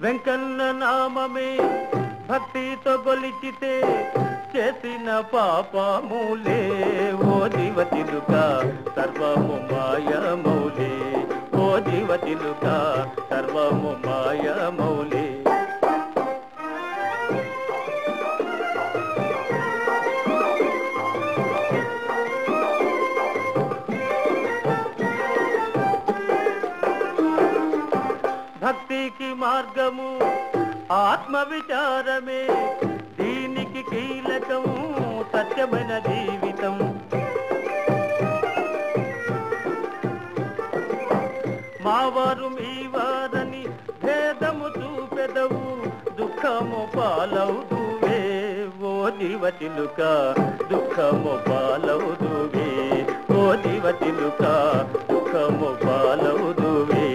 వెంకన్న నామమే భక్తితో గొలిచితే చేసిన పాపములే ఓ జీవతిలుక సర్వము మాయమౌలే ఓ జీవతిలుక సర్వము మాయమౌలే భక్తికి మార్గము ఆత్మ విచారమే దీనికి కీలకం సత్యమైన జీవితం మావారు మీ వారని భేదము చూపెదవు దుఃఖము పాలవుదువే ఓ జీవతిలుక దుఃఖము పాలవుదువే ఓ జీవతిలుక దుఃఖము పాలవుదువే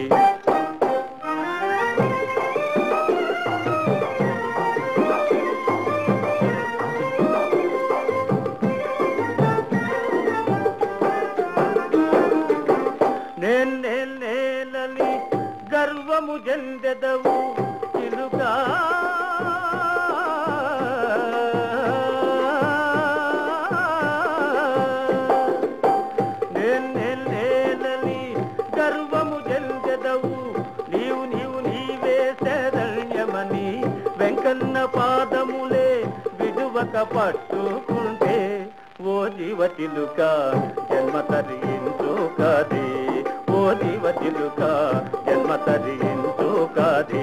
నేల్ నేలని గర్వము జందెదవు చిలుగా నేలని గర్వము జందెదవు నీవు నీవు నీవే శరణ్యమని వెంకన్న పాదములే విడువక పట్టుకుంటే ఓ జీవతిలుక జన్మ తరించు కాదే ఓ జీవతిలుక జన్మ తరించు కాదే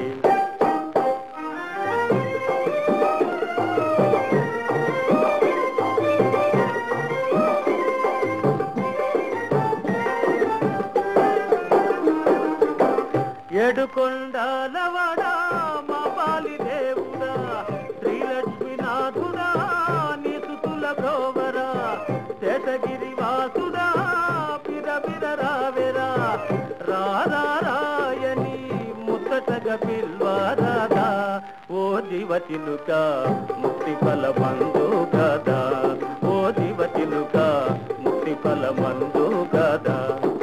ఏడుకొండాలవాడా మా పాలి దేవుడా శ్రీలక్ష్మీనాథుడా నీ సుతుల భోవరా శేషగిరి వాసుడా పిర పిర రావెరా రారాయని ముత్తటగ పిల్వారాదా ఓ జీవతిలుక ముక్తి ఫల మందు గదా ఓ జీవతిలుక ముక్తి ఫల మందు గదా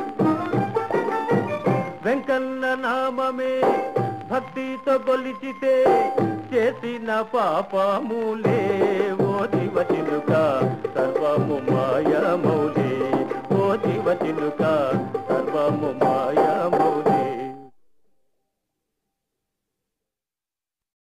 వెంకన్న నామమే భక్తితో గొలిచితే చేసిన పాపములే ఓ జీవతిలుక సర్వము మాయమౌలే ఓ జీవతిలుక సర్వము